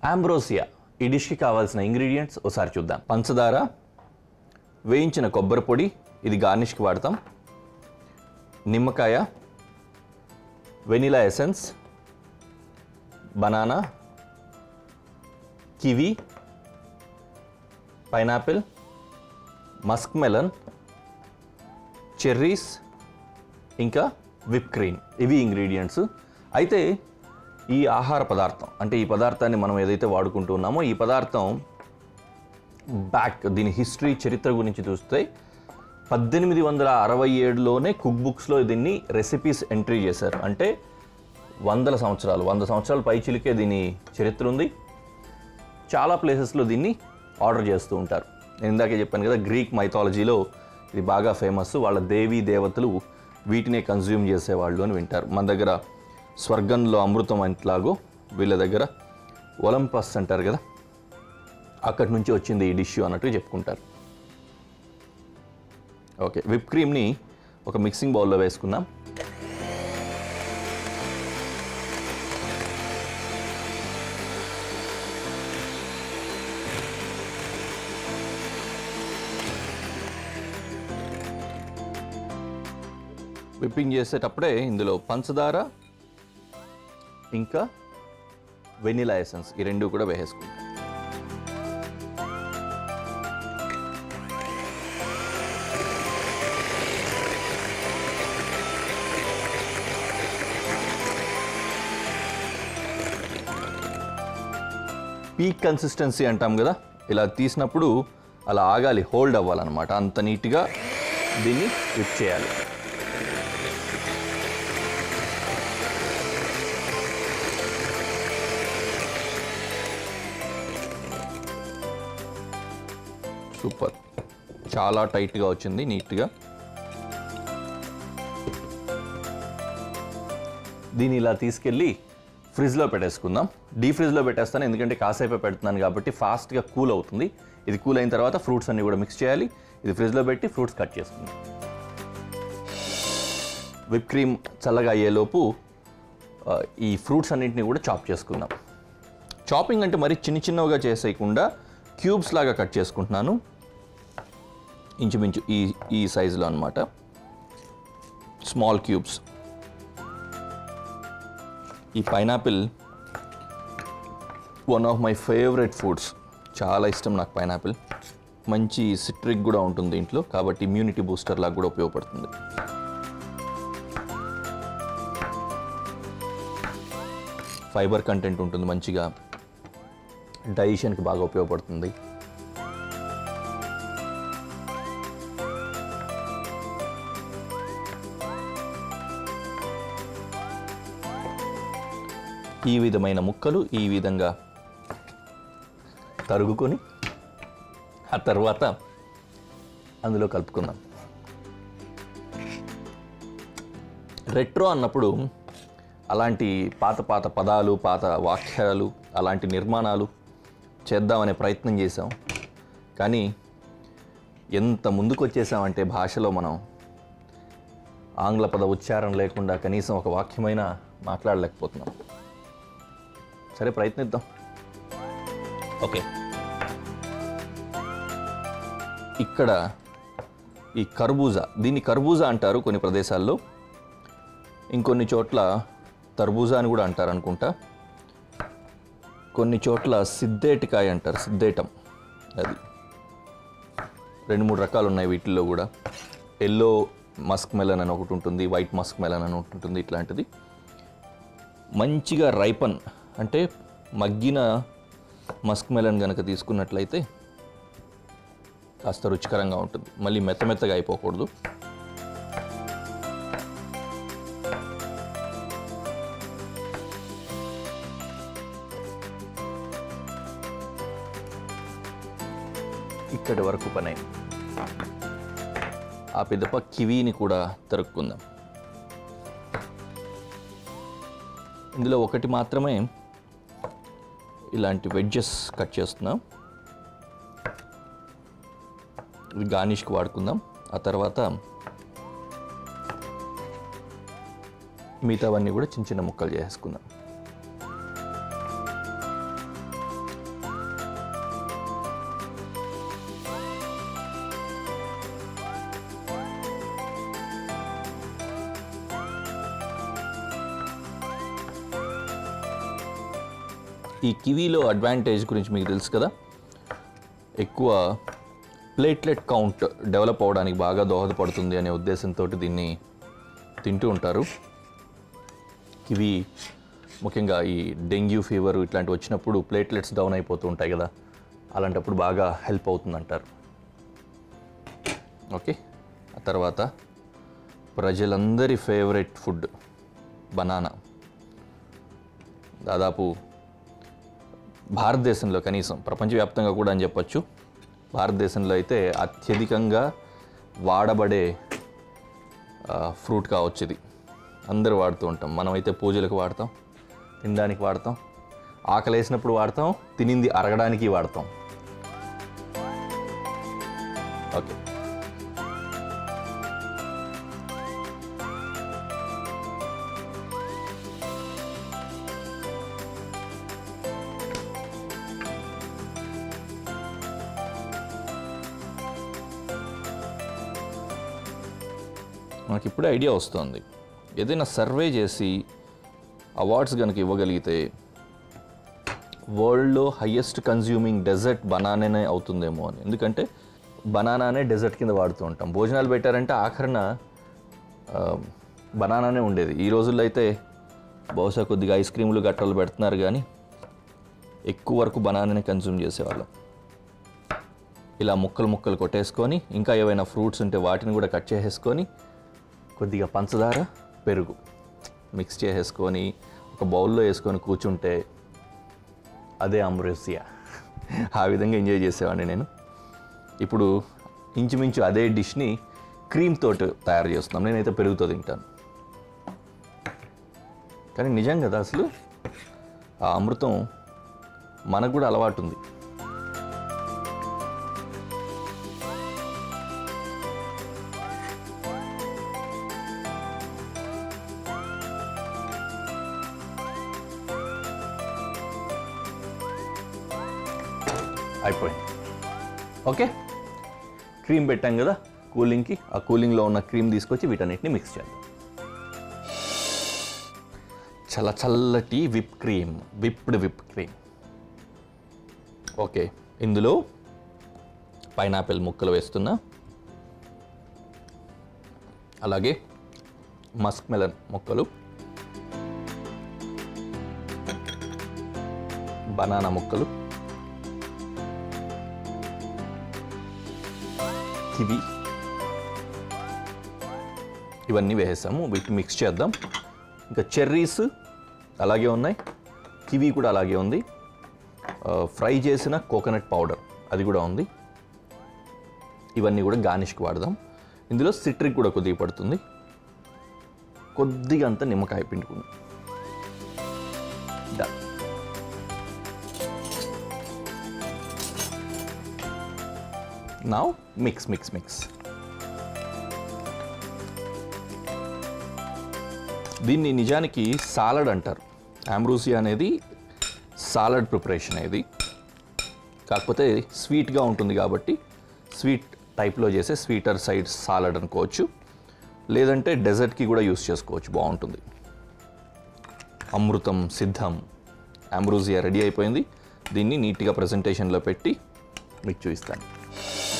ఆంబ్రోసియా ఈ డిష్కి కావాల్సిన ఇంగ్రీడియంట్స్ ఒకసారి చూద్దాం పంచదార వేయించిన కొబ్బరి పొడి ఇది గార్నిష్కి వాడతాం నిమ్మకాయ vanilla essence banana kiwi pineapple musk melon cherries ఇంకా విప్ క్రీమ్ ఇవి ఇంగ్రీడియంట్స్ అయితే ఈ ఆహార పదార్థం అంటే ఈ పదార్థాన్ని మనం ఏదైతే వాడుకుంటున్నామో ఈ పదార్థం బ్యాక్ దీని హిస్టరీ చరిత్ర గురించి చూస్తే పద్దెనిమిది వందల అరవై ఏడులోనే కుక్ బుక్స్లో దీన్ని రెసిపీస్ ఎంట్రీ చేశారు అంటే వందల సంవత్సరాలు వంద సంవత్సరాల పై చిలికే దీని చరిత్ర ఉంది చాలా ప్లేసెస్లో దీన్ని ఆర్డర్ చేస్తూ ఉంటారు నేను ఇందాకే చెప్పాను కదా గ్రీక్ మైథాలజీలో ఇది బాగా ఫేమస్ వాళ్ళ దేవీ దేవతలు వీటినే కన్జ్యూమ్ చేసేవాళ్ళు అని వింటారు మన దగ్గర స్వర్గంలో అమృతం అంతలాగో వీళ్ళ దగ్గర ఒలంపస్ అంటారు కదా అక్కడి నుంచి వచ్చింది ఈ డిష్ అన్నట్టు చెప్పుకుంటారు ఓకే విప్ క్రీమ్ని ఒక మిక్సింగ్ బౌల్లో వేసుకుందాం విప్పింగ్ చేసేటప్పుడే ఇందులో పంచదార ఇంకా వెనిలా ఎసెన్స్ ఈ రెండు కూడా వేసేసుకుంటాం పీక్ కన్సిస్టెన్సీ అంటాం కదా ఇలా తీసినప్పుడు అలా ఆగాలి హోల్డ్ అవ్వాలన్నమాట అంత నీట్గా దీన్ని విప్ చేయాలి సూపర్ చాలా టైట్గా వచ్చింది నీట్గా దీన్ని ఇలా తీసుకెళ్ళి ఫ్రిడ్జ్లో పెట్టేసుకుందాం డీ ఫ్రిడ్జ్లో పెట్టేస్తాను ఎందుకంటే కాసేపే పెడుతున్నాను కాబట్టి ఫాస్ట్గా కూల్ అవుతుంది ఇది కూల్ అయిన తర్వాత ఫ్రూట్స్ అన్ని కూడా మిక్స్ చేయాలి ఇది ఫ్రిడ్జ్లో పెట్టి ఫ్రూట్స్ కట్ చేసుకుందాం విప్ క్రీమ్ చల్లగా అయ్యేలోపు ఆ, ఈ ఫ్రూట్స్ అన్నింటినీ కూడా చాప్ చేసుకుందాం చాపింగ్ అంటే మరి చిన్న చిన్నవిగా చేసేయకుండా క్యూబ్స్ లాగా కట్ చేసుకుంటున్నాను ఇంచుమించు ఈ ఈ సైజులో అనమాట స్మాల్ క్యూబ్స్ ఈ pineapple one of my favourite foods చాలా ఇష్టం నాకు పైనాపిల్ మంచి సిట్రిక్ కూడా ఉంటుంది దీంట్లో కాబట్టి ఇమ్యూనిటీ బూస్టర్ లాగా కూడా ఉపయోగపడుతుంది ఫైబర్ కంటెంట్ ఉంటుంది మంచిగా డైజెషన్కి బాగా ఉపయోగపడుతుంది ఈ విధమైన ముక్కలు ఈ విధంగా తరుగుకొని ఆ తర్వాత అందులో కలుపుకుందాం రెట్రో అన్నప్పుడు అలాంటి పాత పాత పదాలు పాత వాక్యాలు అలాంటి నిర్మాణాలు చేద్దామనే ప్రయత్నం చేశాం కానీ ఎంత ముందుకు వచ్చేసామంటే భాషలో మనం ఆంగ్ల పద ఉచ్చారణ లేకుండా కనీసం ఒక వాక్యమైనా మాట్లాడలేకపోతున్నాం సరే ప్రయత్నిద్దాం ఓకే ఇక్కడ ఈ కర్బూజా దీన్ని కర్బూజా అంటారు కొన్ని ప్రదేశాల్లో ఇంకొన్ని చోట్ల తర్బూజా అని కూడా అంటారు అనుకుంటా కొన్ని చోట్ల సిద్ధేటికాయ అంటారు సిద్ధేటం అది రెండు మూడు రకాలు ఉన్నాయి వీటిల్లో కూడా ఎల్లో మస్క్ మెలన్ అని ఒకటి ఉంటుంది వైట్ మస్క్ మెలన్ అని ఒకటి ఉంటుంది ఇట్లాంటిది మంచిగా రైపన్ అంటే మగ్గిన మస్క్ మెలన్ కనుక తీసుకున్నట్లయితే కాస్త రుచికరంగా ఉంటుంది మళ్ళీ మెత్త మెత్తగా అయిపోకూడదు ఇక్కడి వరకు పని అయింది. ఆ పిదప కివీని కూడా తరుక్కుందాం ఇందులో ఒకటి మాత్రమే ఇలాంటి వెడ్జెస్ కట్ చేస్తున్నాం ఇది గార్నిష్కి వాడుకుందాం ఆ తర్వాత మిగతావన్నీ కూడా చిన్న చిన్న ముక్కలు చేసుకుందాం ఈ కివీలో అడ్వాంటేజ్ గురించి మీకు తెలుసు కదా ఎక్కువ ప్లేట్లెట్ కౌంట్ డెవలప్ అవడానికి బాగా దోహదపడుతుంది అనే ఉద్దేశంతో దీన్ని తింటూ ఉంటారు కివి ముఖ్యంగా ఈ డెంగ్యూ ఫీవర్ ఇట్లాంటివి వచ్చినప్పుడు ప్లేట్లెట్స్ డౌన్ అయిపోతూ ఉంటాయి కదా అలాంటప్పుడు బాగా హెల్ప్ అవుతుంది అంటారు ఓకే ఆ తర్వాత ప్రజలందరి ఫేవరెట్ ఫుడ్ బనానా దాదాపు భారతదేశంలో కనీసం ప్రపంచవ్యాప్తంగా కూడా అని చెప్పొచ్చు భారతదేశంలో అయితే అత్యధికంగా వాడబడే ఫ్రూట్ కావచ్చు ఇది అందరూ వాడుతూ ఉంటాం మనమైతే పూజలకు వాడతాం తినడానికి వాడతాం ఆకలి వేసినప్పుడు వాడతాం తినింది అరగడానికి వాడతాం ఓకే మనకి ఇప్పుడే ఐడియా వస్తుంది ఏదైనా సర్వే చేసి అవార్డ్స్ కనుక ఇవ్వగలిగితే వరల్డ్లో హయ్యెస్ట్ కన్జ్యూమింగ్ డెజర్ట్ బనానానే అవుతుందేమో అని ఎందుకంటే బనానానే డెజర్ట్ కింద వాడుతూ ఉంటాం భోజనాలు పెట్టారంటే ఆఖరణ ఆ, బనానానే ఉండేది ఈ రోజుల్లో అయితే బహుశా కొద్దిగా ఐస్ క్రీములు గట్టలు పెడుతున్నారు కానీ ఎక్కువ వరకు బనానానే కన్జ్యూమ్ చేసేవాళ్ళం ఇలా ముక్కలు ముక్కలు కొట్టేసుకొని ఇంకా ఏవైనా ఫ్రూట్స్ ఉంటే వాటిని కూడా కట్ చేసేసుకొని కొద్దిగా పంచదార పెరుగు మిక్స్ చేసేసుకొని ఒక బౌల్లో వేసుకొని కూర్చుంటే అదే అమృసియా ఆ విధంగా ఎంజాయ్ చేసేవాడిని నేను ఇప్పుడు ఇంచుమించు అదే డిష్ని క్రీమ్ తోటి తయారు చేస్తున్నాం నేనైతే పెరుగుతో తింటాను కానీ నిజం కదా అసలు ఆ అమృతం మనకు కూడా అలవాటు ఉంది అయిపోయింది ఓకే క్రీమ్ పెట్టాం కదా కూలింగ్కి ఆ కూలింగ్లో ఉన్న క్రీమ్ తీసుకొచ్చి వీటన్నిటిని మిక్స్ చేద్దాం చల్ల చల్లటి whip cream whipped whip cream okay ఇందులో పైనాపిల్ ముక్కలు వేస్తున్నా అలాగే మస్క్ మెలన్ ముక్కలు బనానా ముక్కలు కివి ఇవన్నీ వేసేసాము వీటిని మిక్స్ చేద్దాం ఇంకా చెర్రీస్ అలాగే ఉన్నాయి కివి కూడా అలాగే ఉంది ఆ, ఫ్రై చేసిన కోకోనట్ పౌడర్ అది కూడా ఉంది ఇవన్నీ కూడా గార్నిష్కి వాడదాం ఇందులో సిట్రిక్ కూడా కొద్దిగా పడుతుంది కొద్దిగా అంత నిమ్మకాయ పిండుకుందాం Done. Now mix mix mix దీన్ని నిజానికి సాలడ్ అంటారు ఆంబ్రూసియా అనేది సాలడ్ ప్రిపరేషన్ ఇది కాకపోతే స్వీట్గా ఉంటుంది కాబట్టి స్వీట్ టైప్లో చేసే స్వీటర్ సైడ్ సాలడ్ అనుకోవచ్చు లేదంటే డెజర్ట్కి కూడా యూస్ చేసుకోవచ్చు బాగుంటుంది అమృతం సిద్ధం ఆంబ్రూజియా రెడీ అయిపోయింది దీన్ని నీట్గా ప్రజెంటేషన్లో పెట్టి మీకు చూపిస్తాను